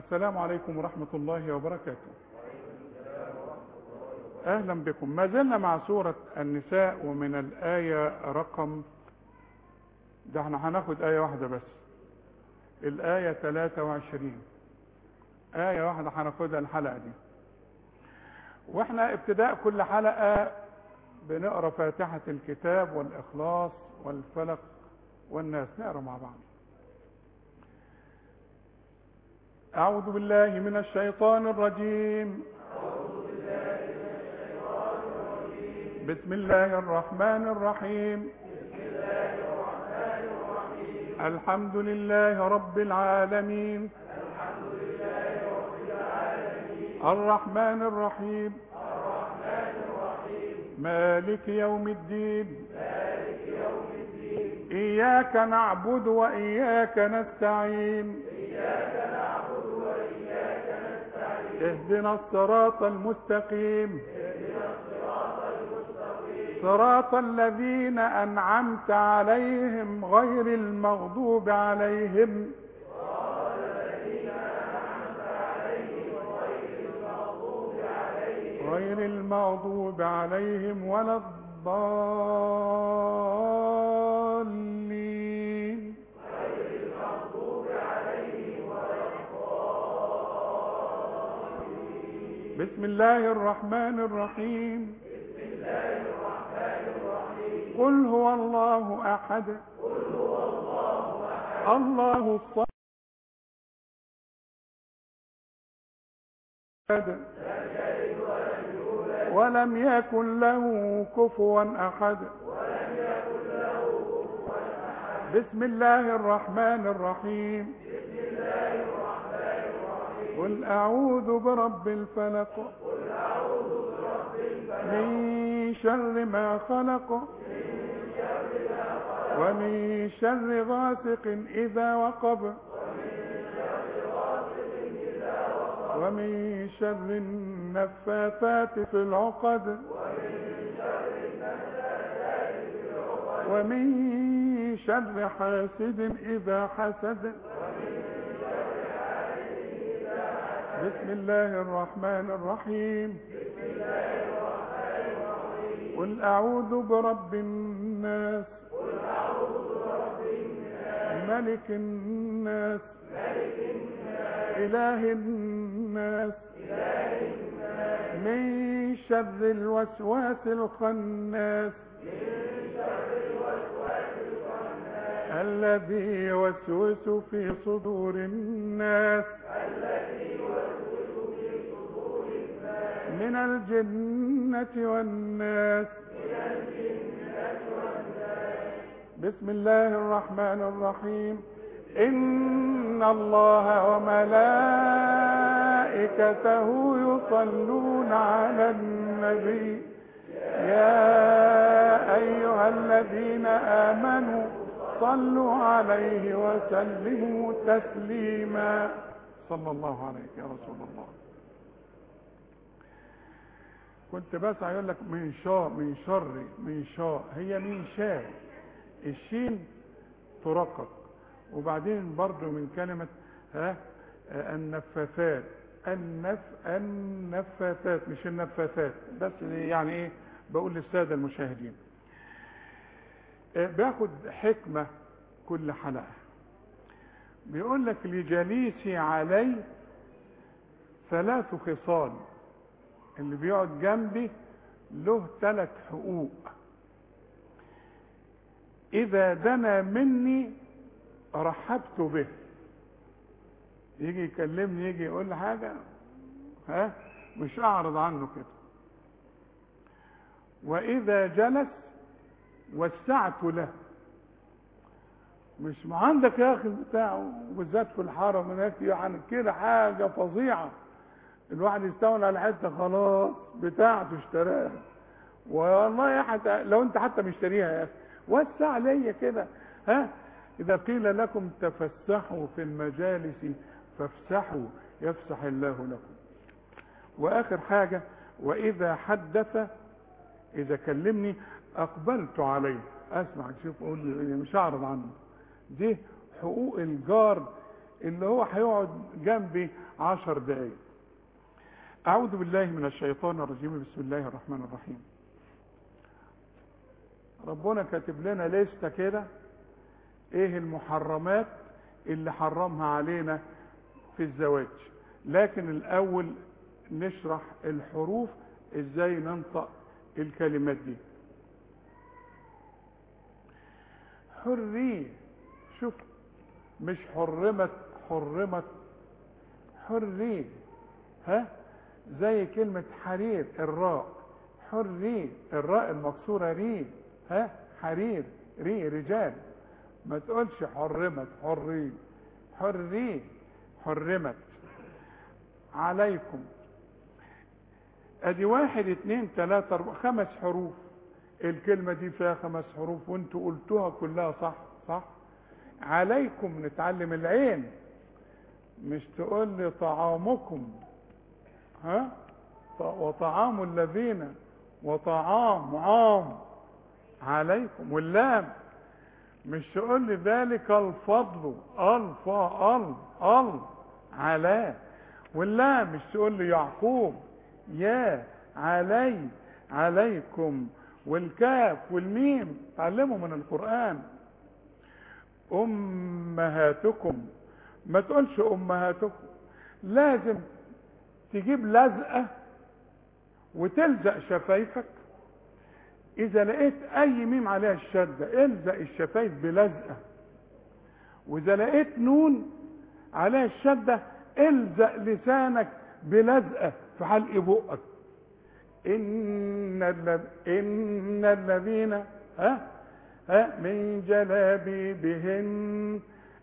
السلام عليكم ورحمة الله وبركاته أهلا بكم ما زلنا مع سورة النساء ومن الآية رقم ده احنا هناخد آية واحدة بس الآية 23 آية واحدة هناخدها الحلقة دي واحنا ابتداء كل حلقة بنقرا فاتحة الكتاب والإخلاص والفلق والناس نقرا مع بعض أعوذ بالله من الشيطان الرجيم بسم الله الرحمن الرحيم الحمد لله رب العالمين الرحمن الرحيم مالك يوم الدين إياك نعبد وإياك نستعين اهدنا الصراط المستقيم صراط الذين أنعمت عليهم غير المغضوب عليهم غير المغضوب عليهم ولا الضالين بسم الله الرحمن الرحيم قل هو الله احد الله الصمد ولم يكن له كفوا احد بسم الله الرحمن الرحيم قل اعوذ برب الفلق من شر ما خلق ومن شر غاسق إذا وقب ومن شر النفاثات في العقد ومن شر حاسد إذا حسد بسم الله الرحمن الرحيم قل أعوذ برب الناس ملك الناس إله الناس من شر الوسواس الخناس الذي يوسوس في صدور الناس من الجنة والناس بسم الله الرحمن الرحيم إن الله وملائكته يصلون على النبي يا أيها الذين آمنوا صلوا عليه وسلموا تسليما صلى الله عليك يا رسول الله كنت بس هيقول لك من شاء من شر من شاء هي من شاء الشين ترقق وبعدين برضو من كلمة ها النفاثات النف النفاثات مش النفاثات بس يعني ايه بقول للسادة المشاهدين باخد حكمة كل حلقة بيقول لك لجليسي علي ثلاث خصال اللي بيقعد جنبي له ثلاث حقوق اذا دنا مني رحبت به يجي يكلمني يجي يقول لي حاجه ها مش اعرض عنه كده واذا جلس وسعت له مش ما عندك يا اخي بتاعه وبالذات في الحرم هناك يعني كده حاجه فظيعه الواحد يستولى على حته خلاص بتاعته اشتراها والله حتى لو انت حتى مشتريها يا اخي وسع ليا كده ها اذا قيل لكم تفسحوا في المجالس فافسحوا يفسح الله لكم واخر حاجه واذا حدث اذا كلمني اقبلت عليه اسمع شوف اقول مش اعرض عنه دي حقوق الجار اللي هو هيقعد جنبي عشر دقايق أعوذ بالله من الشيطان الرجيم بسم الله الرحمن الرحيم ربنا كاتب لنا لستة كده ايه المحرمات اللي حرمها علينا في الزواج لكن الاول نشرح الحروف ازاي ننطق الكلمات دي حرية شوف مش حرمت حرمت حرية ها زي كلمة حرير الراء حرير الراء المكسورة ري ها حرير ري رجال ما تقولش حرمت حري حري حرمت عليكم ادي واحد اتنين تلاتة اربعة خمس حروف الكلمة دي فيها خمس حروف وانتوا قلتوها كلها صح صح عليكم نتعلم العين مش تقول لي طعامكم ها وطعام الذين وطعام عام عليكم واللام مش تقول لي ذلك الفضل الف ال ال على واللام مش تقول لي يعقوب يا علي عليكم والكاف والميم تعلموا من القرآن أمهاتكم ما تقولش أمهاتكم لازم تجيب لزقة وتلزق شفايفك إذا لقيت أي ميم عليها الشدة الزق الشفايف بلزقة وإذا لقيت نون عليها الشدة الزق لسانك بلزقة في حلق بقك إن الذ... إن الذين ها ها من جلابيبهن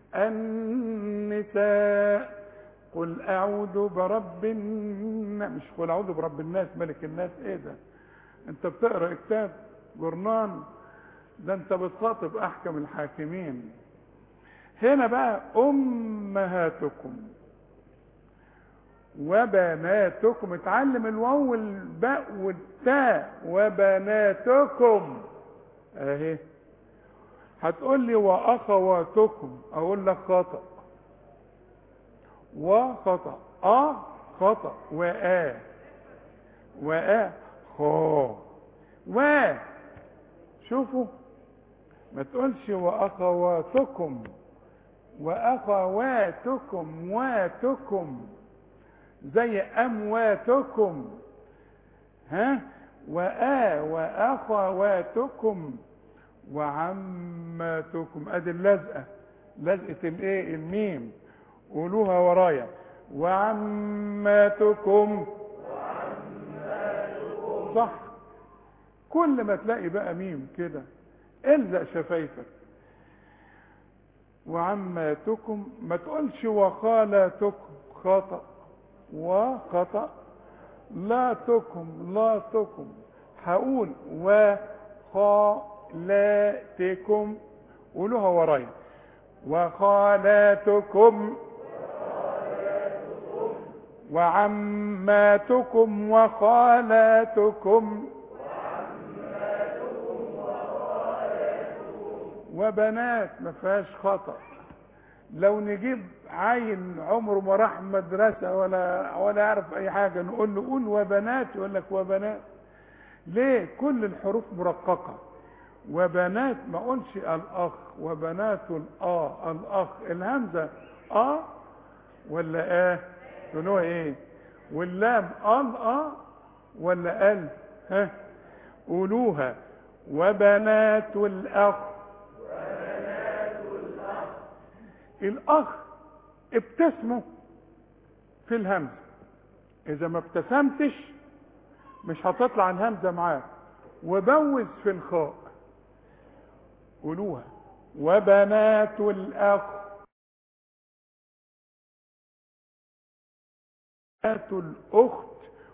النساء قل أعوذ برب الناس مش قل أعوذ برب الناس ملك الناس إيه ده أنت بتقرأ كتاب جورنان ده أنت بتخاطب أحكم الحاكمين هنا بقى أمهاتكم وبناتكم اتعلم الواو والباء والتاء وبناتكم اهي هتقول لي واخواتكم اقول لك خطا وخطا اه خطا وآ وآ خا و شوفوا ما تقولش واخواتكم واخواتكم واتكم زي امواتكم ها وآ واخواتكم وعماتكم ادي اللزقه لزقه الايه الميم قولوها ورايا وعماتكم صح كل ما تلاقي بقى ميم كده الزق شفايفك وعماتكم ما تقولش وخالاتكم خطأ وخطأ لا تكم لا تكم هقول وخالاتكم قولوها ورايا وخالاتكم وعماتكم وخالاتكم وبنات ما فيهاش خطأ لو نجيب عيل عمره ما راح مدرسة ولا ولا يعرف أي حاجة نقول له قول وبنات يقول لك وبنات ليه كل الحروف مرققة وبنات ما اقولش الأخ وبنات الآ الأخ الهمزة آ ولا آه تقولوها إيه واللام ال آ ولا ال ها قولوها وبنات الأخ الاخ ابتسموا في الهمزه اذا ما ابتسمتش مش هتطلع الهمزه معاك وبوز في الخاء قولوها وبنات الاخ بنات الاخت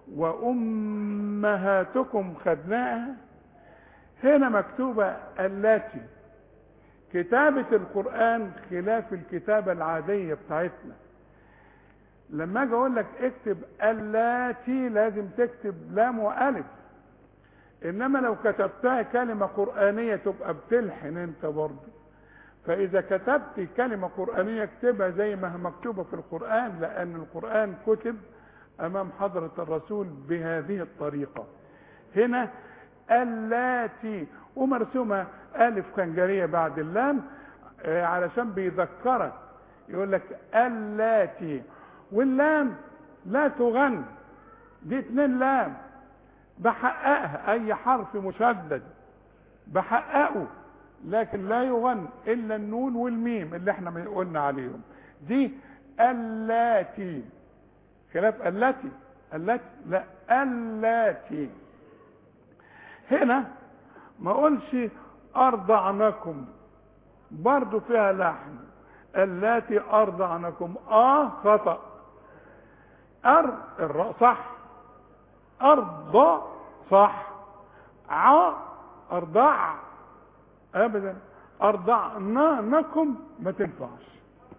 وامهاتكم خدناها هنا مكتوبه اللاتي كتابة القرآن خلاف الكتابة العادية بتاعتنا لما اجي اقول لك اكتب اللاتي لازم تكتب لام والف انما لو كتبتها كلمة قرآنية تبقى بتلحن انت برضه فاذا كتبت كلمه قرانيه اكتبها زي ما هي مكتوبه في القران لان القران كتب امام حضره الرسول بهذه الطريقه هنا اللاتي ومرسومه الف خنجريه بعد اللام آه، علشان بيذكرك يقول لك اللاتي واللام لا تغن دي اتنين لام بحققها اي حرف مشدد بحققه لكن لا يغن الا النون والميم اللي احنا من- قلنا عليهم دي اللاتي خلاف اللاتي اللاتي لا اللاتي هنا ما اقولش ارضعنكم برضو فيها لحن اللاتي ارضعنكم اه خطأ ار الراء صح ارضى صح ع ارضع ابدا ارضعناكم ما تنفعش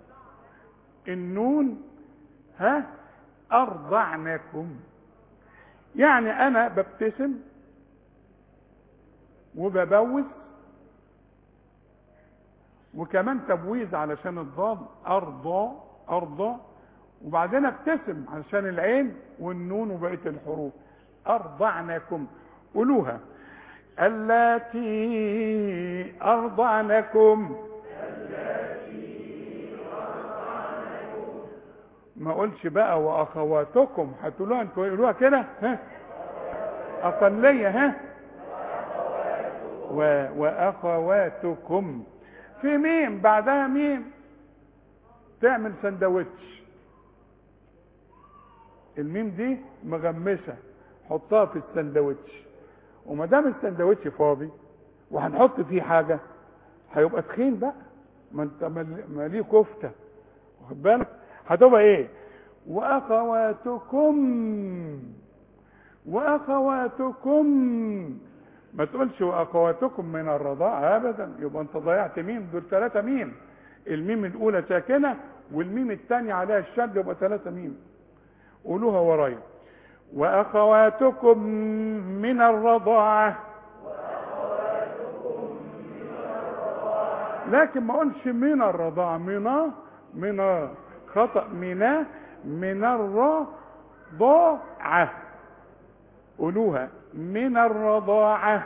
النون ها ارضعناكم يعني انا ببتسم وببوز وكمان تبويز علشان الضاد ارضى ارضى وبعدين ابتسم علشان العين والنون وبقيه الحروف ارضعناكم قولوها اللاتي ارضعنكم ما اقولش بقى واخواتكم هتقولوها انتوا قولوها كده ها اقليه ها و... واخواتكم في ميم بعدها ميم تعمل سندوتش الميم دي مغمسه حطها في السندوتش وما دام السندوتش فاضي وهنحط فيه حاجه هيبقى تخين بقى ما انت مال- ماليه كفته واخد بالك هتبقى ايه واخواتكم واخواتكم ما تقولش واخواتكم من الرضاعه ابدا يبقى انت ضيعت ميم دول ثلاثه ميم الميم الاولى ساكنه والميم الثانيه عليها الشد يبقى ثلاثه ميم قولوها ورايا واخواتكم من الرضاعه لكن ما اقولش من الرضاعه من من خطا من من الرضاعه قولوها من الرضاعه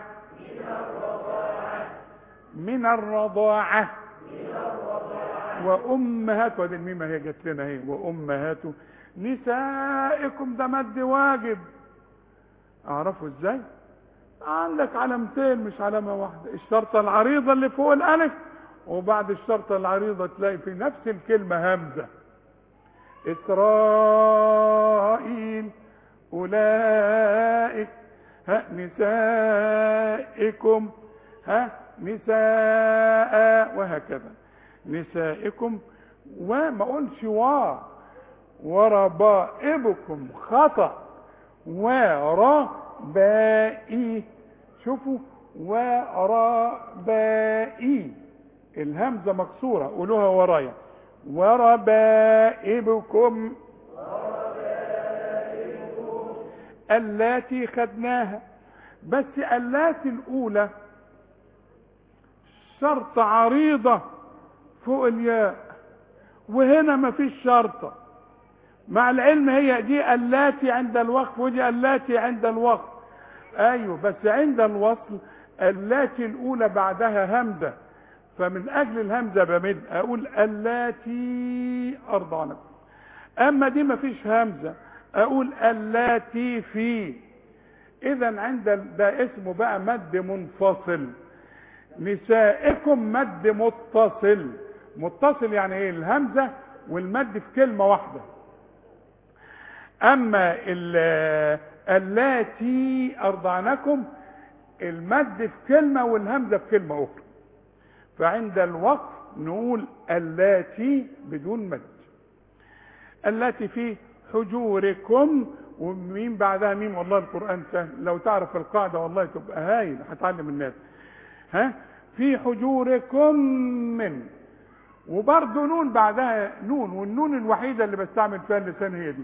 من الرضاعه وامهات وادي الميم هي جت لنا اهي وامهات نسائكم ده مد واجب اعرفه ازاي عندك علامتين مش علامه واحده الشرطه العريضه اللي فوق الالف وبعد الشرطه العريضه تلاقي في نفس الكلمه همزه اسرائيل اولئك ها نسائكم ها نساء وهكذا نسائكم وما اقولش وا وربائبكم خطأ وربائي شوفوا وربائي الهمزة مكسورة قولوها ورايا وربائبكم اللاتي خدناها بس اللاتي الأولى شرط عريضة فوق الياء وهنا مفيش شرطة مع العلم هي دي اللاتي عند الوقف ودي اللاتي عند الوقف ايوه بس عند الوصل اللاتي الاولى بعدها همزه فمن اجل الهمزه بمد اقول اللاتي ارضعنكم اما دي مفيش همزه اقول اللاتي في اذا عند ال- ده اسمه بقى مد منفصل نسائكم مد متصل متصل يعني ايه الهمزه والمد في كلمه واحده اما ال- اللاتي ارضعنكم المد في كلمه والهمزه في كلمه اخرى فعند الوقف نقول اللاتي بدون مد اللاتي في حجوركم ومين بعدها مين والله القران سهل لو تعرف القاعده والله تبقى هايل هتعلم الناس ها في حجوركم من وبرضه نون بعدها نون والنون الوحيده اللي بستعمل فيها اللسان هي دي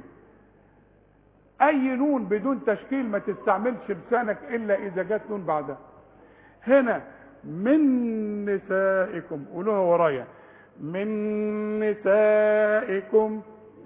اي نون بدون تشكيل ما تستعملش لسانك الا اذا جت نون بعدها هنا من نسائكم قولوها ورايا من نسائكم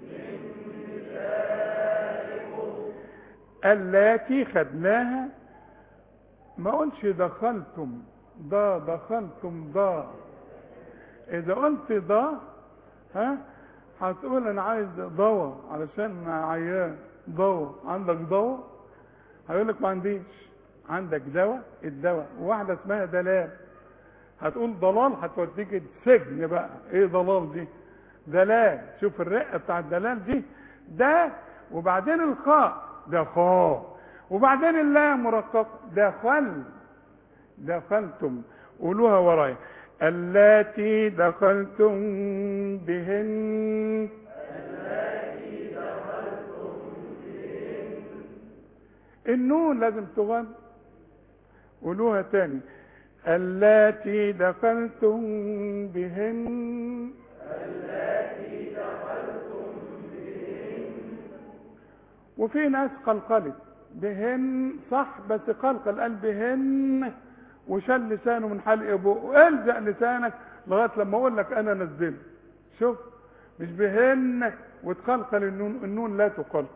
اللاتي خدناها ما قلش دخلتم ضا دخلتم ضا اذا قلت ضا ها هتقول انا عايز ضوء علشان عيان ضوء عندك ضوء هيقول لك ما عنديش عندك دواء الدواء وواحده اسمها دلال هتقول ضلال هتوديك السجن بقى ايه ضلال دي دلال شوف الرقه بتاع الدلال دي ده وبعدين الخاء ده خاء وبعدين اللام مرققه دخل دخلتم قولوها ورايا اللاتي دخلتم بهن النون لازم تغن قولوها تاني اللاتي دخلتم بهن وفي ناس قلقلت بهن صح بس قلقل قال بهن وشال لسانه من حلق بقه الزق لسانك لغايه لما اقول لك انا نزله شوف مش بهن وتقلقل النون النون لا تقلقل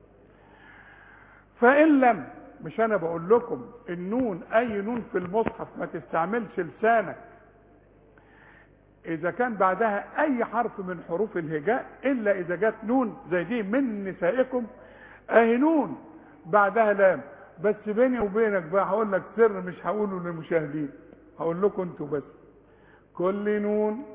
فان لم مش انا بقول لكم النون اي نون في المصحف ما تستعملش لسانك اذا كان بعدها اي حرف من حروف الهجاء الا اذا جت نون زي دي من نسائكم اهي نون بعدها لام بس بيني وبينك بقى هقول لك سر مش هقوله للمشاهدين هقول لكم انتوا بس كل نون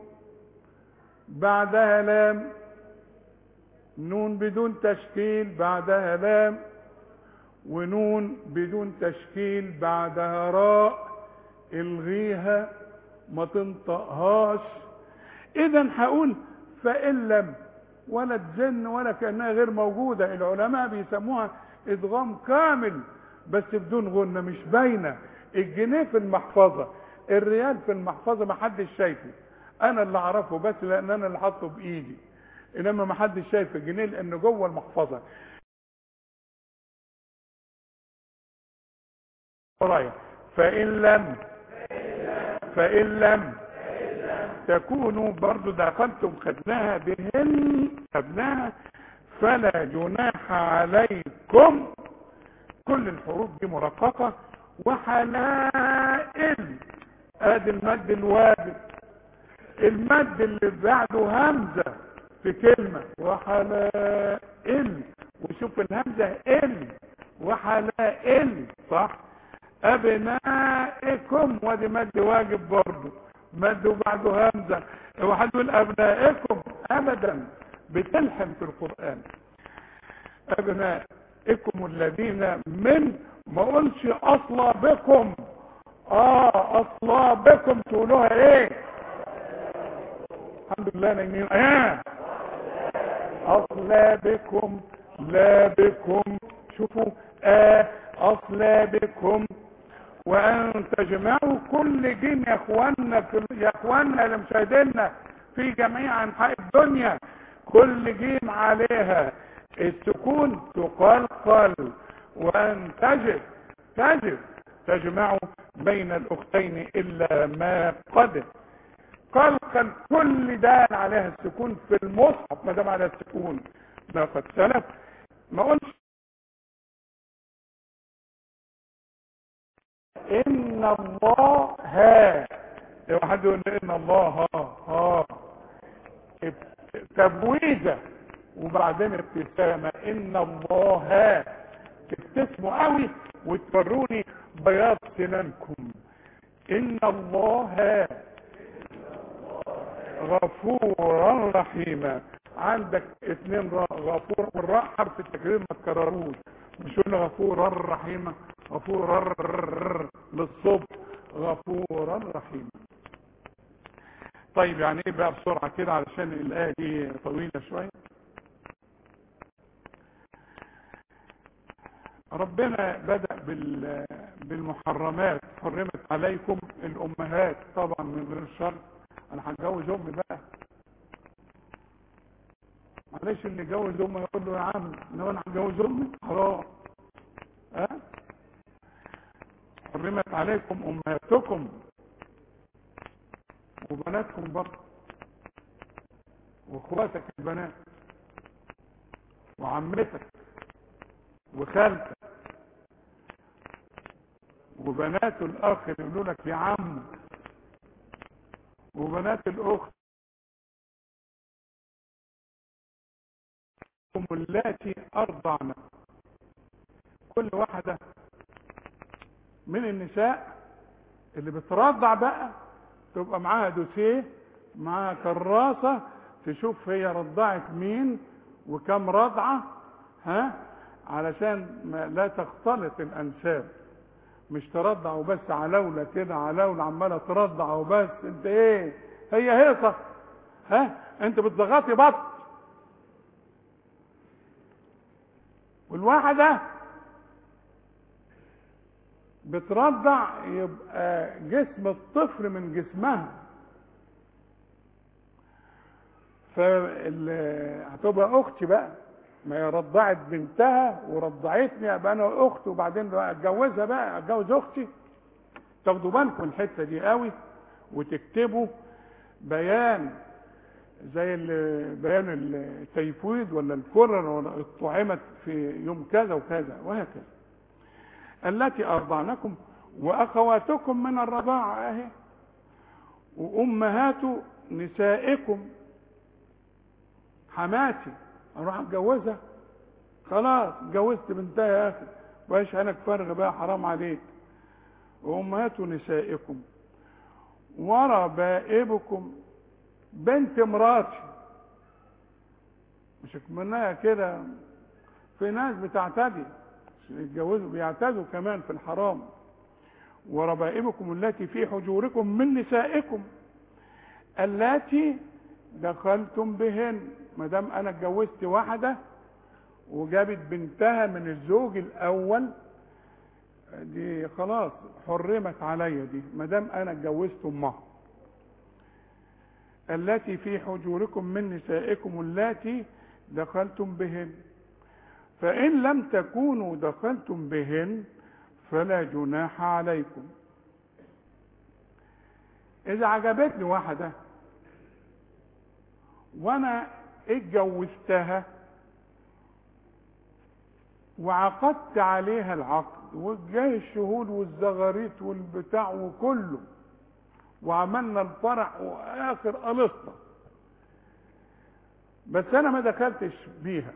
بعدها لام نون بدون تشكيل بعدها لام ونون بدون تشكيل بعدها راء الغيها ما تنطقهاش اذا هقول فان لم ولا تزن ولا كانها غير موجوده العلماء بيسموها ادغام كامل بس بدون غنه مش باينه الجنيه في المحفظه الريال في المحفظه ما حدش شايفه انا اللي اعرفه بس لان انا اللي حاطه بايدي انما ما حدش شايف الجنيه لانه جوه المحفظه ورايا فإن لم فإن لم تكونوا برضو دخلتم خدناها بهن خدناها فلا جناح عليكم كل الحروف دي مرققة وحلائل ادي المد الواجب المد اللي بعده همزة في كلمة وحلائل وشوف الهمزة ال وحلائل صح ابنائكم وادي مد واجب برضه مد وبعده همزه واحد يقول ابنائكم ابدا بتلحم في القران ابنائكم الذين من ما اقولش اصلابكم اه اصلابكم تقولوها ايه الحمد لله نايمين اه اصلابكم لا بكم شوفوا آه اصلابكم وان تجمعوا كل جيم يا اخوانا في يا اخوانا اللي مشاهدينا في جميع انحاء الدنيا كل جيم عليها السكون تقلقل وان تجد تجد تجمع بين الاختين الا ما قد قلقل كل دال عليها السكون في المصحف ما دام على السكون ما قد سلف ما قلش ان الله ها لو حد يقول لي ان الله ها ها تبويزه وبعدين ابتسامه ان الله ها تبتسموا قوي وتوروني بياض سنانكم ان الله ها غفورا رحيما عندك اثنين راء غفور والراء حرف التكرير ما تكرروش مش يقول غفورا رحيما غفورا للصبح غفورا رحيما طيب يعني ايه بقى بسرعه كده علشان الايه دي طويله شويه ربنا بدأ بال بالمحرمات حرمت عليكم الأمهات طبعا من غير شر أنا هتجوز أمي بقى معلش اللي يجوز أمي يقول له يا عم لو أنا هتجوز أمي حرام ها حرمت عليكم أمهاتكم وبناتكم برضه واخواتك البنات وعمتك وخالتك وبنات الاخ يقولوا لك يا عم وبنات الاخت هم اللاتي ارضعن كل واحده من النساء اللي بترضع بقى تبقى معاها دوسيه معاها كراسه تشوف هي رضعت مين وكم رضعه ها علشان ما لا تختلط الانساب مش ترضع وبس علولة كده علولة عمالة ترضع وبس انت ايه هي هيصة ها انت بتضغطي بط والواحدة بترضع يبقى جسم الطفل من جسمها فهتبقى اختي بقى ما هي رضعت بنتها ورضعتني ابقى انا اخت وبعدين بقى اتجوزها بقى اتجوز اختي تاخدوا بالكم الحته دي قوي وتكتبوا بيان زي ال- بيان التيفويد ولا الكرر ولا اطعمت في يوم كذا وكذا وهكذا التي ارضعنكم واخواتكم من الرضاعه اهي وامهات نسائكم حماتي اروح اتجوزها خلاص اتجوزت بنتها يا اخي وايش انا فرغ بقى حرام عليك وامهات نسائكم وربائبكم بنت مراتي مش منها كده في ناس بتعتدي يتجوزوا بيعتدوا كمان في الحرام وربائبكم التي في حجوركم من نسائكم اللاتي دخلتم بهن ما دام انا اتجوزت واحده وجابت بنتها من الزوج الاول دي خلاص حرمت عليا دي ما دام انا اتجوزت امها التي في حجوركم من نسائكم اللاتي دخلتم بهن فان لم تكونوا دخلتم بهن فلا جناح عليكم اذا عجبتني واحده وانا اتجوزتها وعقدت عليها العقد وجاي الشهود والزغاريت والبتاع وكله وعملنا الفرح واخر قلصنا بس انا ما دخلتش بيها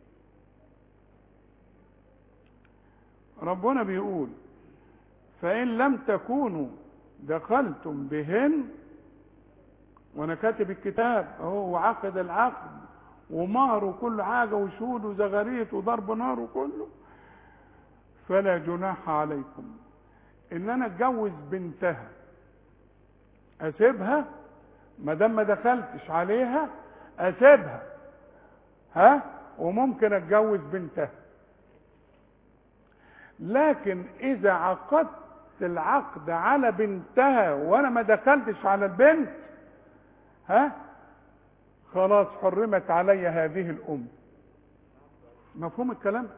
ربنا بيقول فان لم تكونوا دخلتم بهن وانا كاتب الكتاب اهو وعقد العقد ومهر وكل حاجه وشهود وزغاريت وضرب نار وكله فلا جناح عليكم ان انا اتجوز بنتها اسيبها ما دام ما دخلتش عليها اسيبها ها وممكن اتجوز بنتها لكن اذا عقدت العقد على بنتها وانا ما دخلتش على البنت ها خلاص حرمت علي هذه الام مفهوم الكلام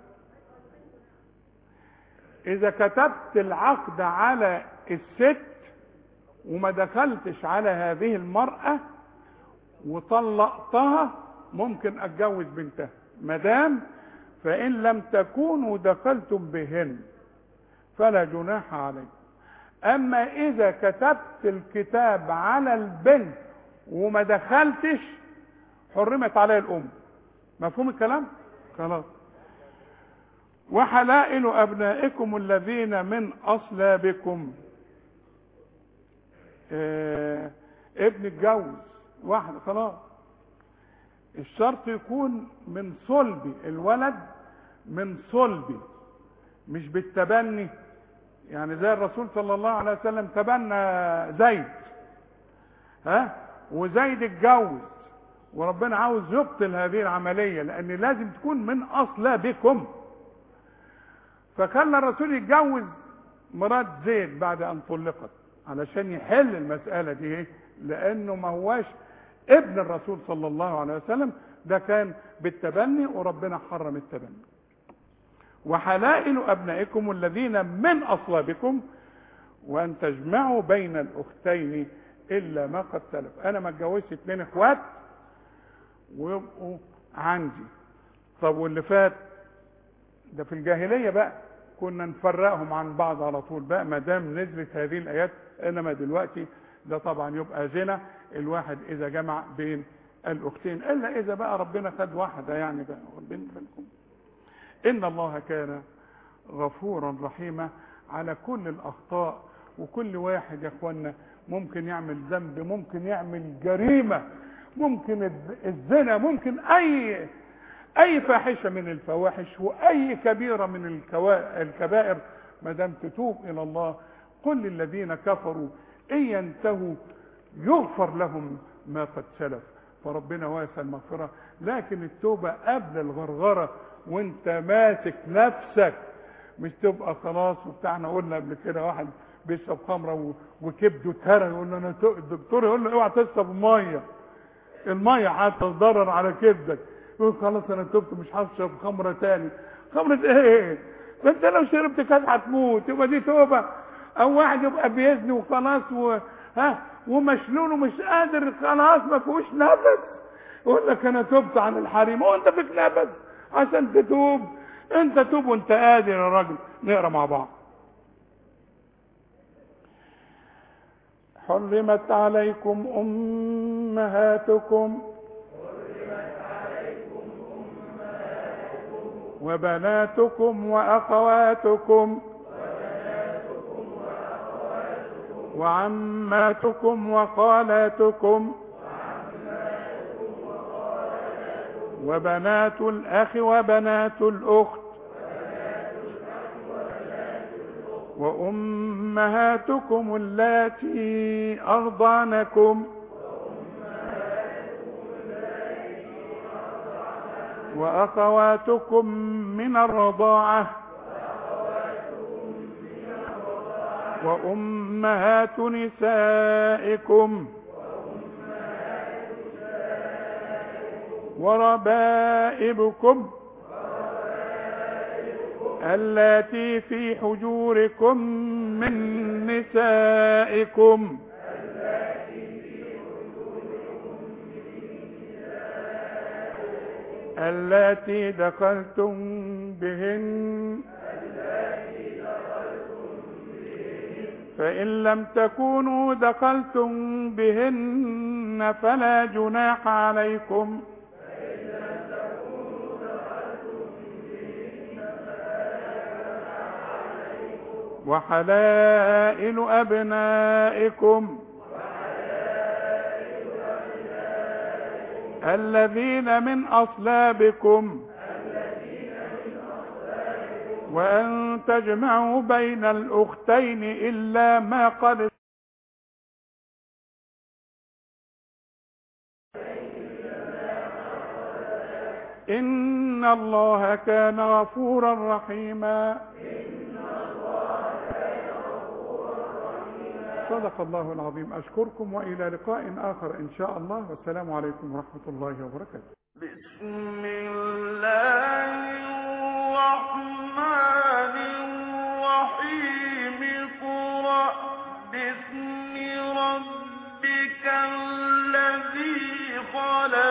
اذا كتبت العقد على الست وما دخلتش على هذه المرأة وطلقتها ممكن اتجوز بنتها مدام فان لم تكونوا دخلتم بهن فلا جناح عليكم اما اذا كتبت الكتاب على البنت وما دخلتش حرمت عليه الام مفهوم الكلام خلاص وحلائل ابنائكم الذين من اصلابكم آه ابن اتجوز واحد خلاص الشرط يكون من صلبي الولد من صلبي مش بالتبني يعني زي الرسول صلى الله عليه وسلم تبنى زيد ها وزيد اتجوز وربنا عاوز يبطل هذه العملية لأن لازم تكون من أصلابكم فخلى الرسول يتجوز مرات زيد بعد أن طلقت علشان يحل المسألة دي إيه؟ لأنه ما هواش ابن الرسول صلى الله عليه وسلم ده كان بالتبني وربنا حرم التبني وحلائل أبنائكم الذين من أصلابكم وأن تجمعوا بين الأختين الا ما قد سلف انا ما اتجوزش اتنين اخوات ويبقوا عندي طب واللي فات ده في الجاهليه بقى كنا نفرقهم عن بعض على طول بقى ما دام نزلت هذه الايات انما دلوقتي ده طبعا يبقى زنا الواحد اذا جمع بين الاختين الا اذا بقى ربنا خد واحده يعني بقى ربنا بالكم ان الله كان غفورا رحيما على كل الاخطاء وكل واحد يا اخوانا ممكن يعمل ذنب ممكن يعمل جريمه ممكن الز- الزنا ممكن اي اي فاحشه من الفواحش واي كبيره من الكوا- الكبائر ما دام تتوب الى الله قل للذين كفروا ان ينتهوا يغفر لهم ما قد سلف فربنا واسع المغفره لكن التوبه قبل الغرغره وانت ماسك نفسك مش تبقى خلاص وبتاعنا قلنا قبل كده واحد بيشرب خمره و- وكبده اتهرى يقول له انا تو- الدكتور يقول له اوعى تشرب ميه الميه هتضرر على كبدك يقول خلاص انا تبت مش هشرب خمره تاني خمره ايه ده انت لو شربت كاس هتموت يبقى دي توبه او واحد يبقى بيزني وخلاص و... ها ومشلول ومش قادر خلاص ما فيهوش نفس يقول لك انا تبت عن الحريم هو انت فيك نفس عشان تتوب انت توب وانت قادر يا راجل نقرا مع بعض حرمت عليكم امهاتكم وبناتكم واخواتكم وعماتكم وخالاتكم وبنات الاخ وبنات الاخت وامهاتكم اللاتي ارضعنكم واخواتكم من الرضاعه وامهات نسائكم وربائبكم اللاتي في حجوركم من نسائكم اللاتي دخلتم بهن فإن لم تكونوا دخلتم بهن فلا جناح عليكم وحلائل أبنائكم الذين من أصلابكم وأن تجمعوا بين الأختين إلا ما قد إن الله كان غفورا رحيما صدق الله العظيم أشكركم وإلى لقاء آخر إن شاء الله والسلام عليكم ورحمة الله وبركاته بسم الله الرحمن الرحيم اقرأ باسم ربك الذي خلق